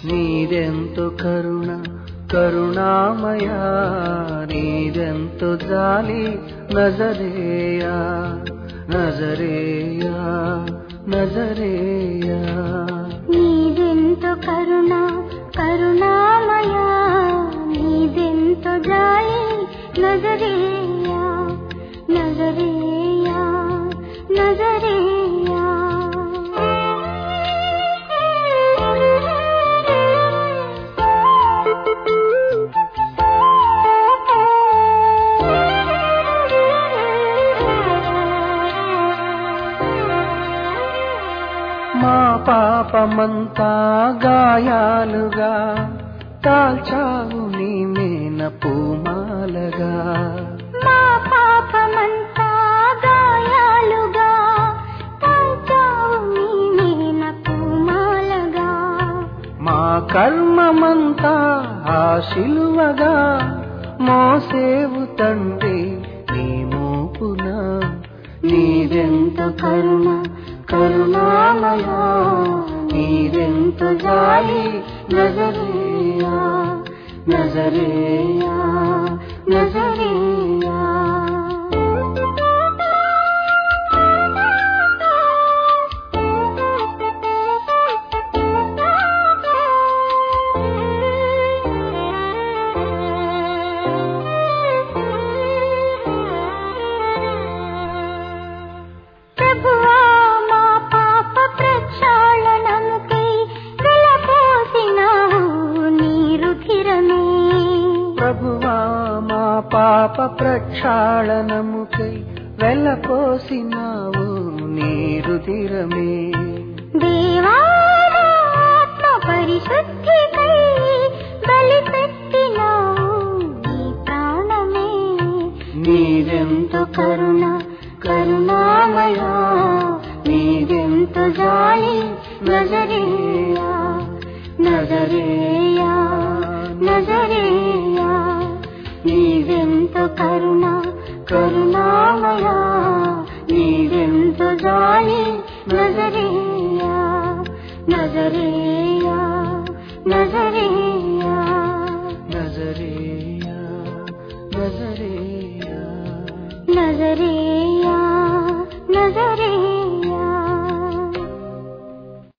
నీదెంతో కరుణ కరుణామయ నీదెంతో జాలి నజరేయా నజరేయా నజరేయా నీదెంతో కరుణ కరుణామయ నీదెంతో జాలి నజరేయా నజరేయా నజరేయా మా పాపమంతా గాయాలుగా కాల్చావు నీ మేన పూమాలగా మా పాపమంతా గాయాలుగా తాకావు నీ మీన పూమాలగా మా కర్మమంతా ఆ శిలువగా మోసేవు తండ్రి నీ మోపున నీదెంత కరుణ కరుణామయ నీదెంత జాలి నజరేయా నజరేయా నజరేయా ప్రభువా మా పాప ప్రక్షాళనముకై వెలపోసినావు నీ రుధిరమే ప్రభువా మా పాప ప్రక్షాళనముకై వెళ్ళపోసినావు నీరు తీరమే దేవా నా ఆత్మ పరిశుద్ధికై బలిపెట్టినావు నీ ప్రాణమే నీదెంత కరుణ కరుణామయ నీదెంత జాలి నజరేయా నజరేయా నజరేయా నీదెంత కరుణ కరుణామయ నీదెంత జాలి నజరేయా నజరేయా